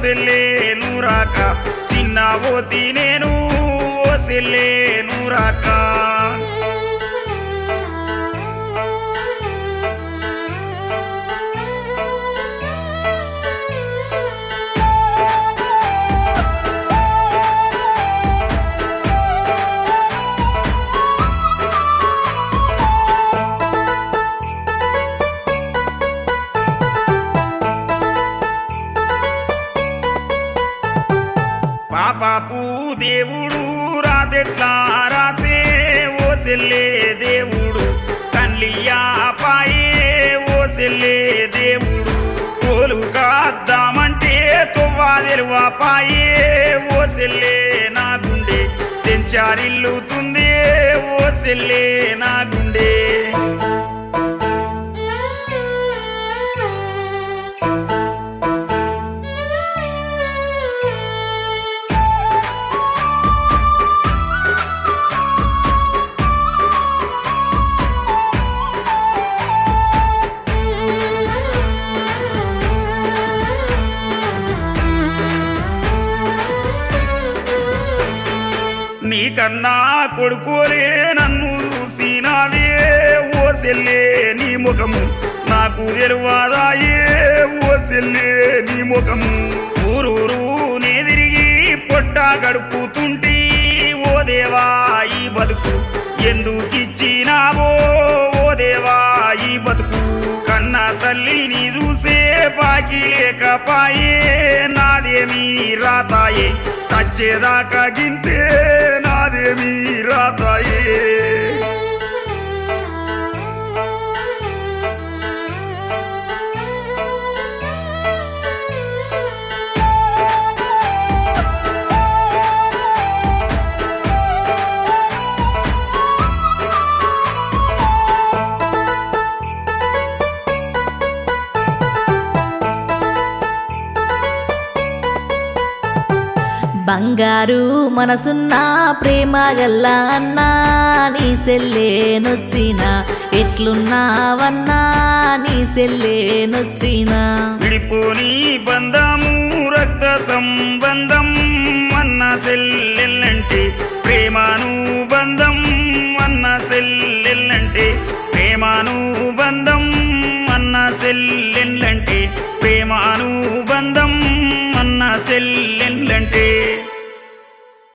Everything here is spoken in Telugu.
సెల్లే నూరాక చిన్న పోతి నేను ఓ సెల్లే నూరాక పాపాపు దేవుడు రాజెట్లా రాసే ఓ సెల్లే దేవుడు కన్లియా పాయే ఓ సెల్లే దేవుడు తోలు కాద్దామంటే తొవ్వా తెరువా పాయే ఓ సెల్లే నా గుండె సెంచారిల్లుతుంది ఓ సెల్లే నా గుండె నీకన్నా కొడుకోలే నన్ను చూసినావే ఓ సెల్లే నీ ముఖము నాకు తెరువాదాయే ఓ సెల్లే నీ ముఖము ఊరూరు నే తిరిగి పొట్ట గడుపుతుంటే ఓ దేవా ఈ బతుకు ఎందుకిచ్చినావో ఓ దేవా ఈ బతుకు కన్నా తల్లిని చూసే బాకీ లేకపాయే నాదేమీ రాతాయే సచ్చేదాకా గింతే నాదేమీ రాతాయే బంగారు మనసున్న ప్రేమ గల్ల అన్నా నీ సెల్లే నొచ్చిన ఎట్లున్నావన్నా నీ సెల్లే నొచ్చిన విడిపోని బంధము రక్త సంబంధం అన్న సెల్లెల్లంటే ప్రేమాను బంధం అన్న సెల్లెల్లంటే ప్రేమాను బంధం అన్న సెల్లెన్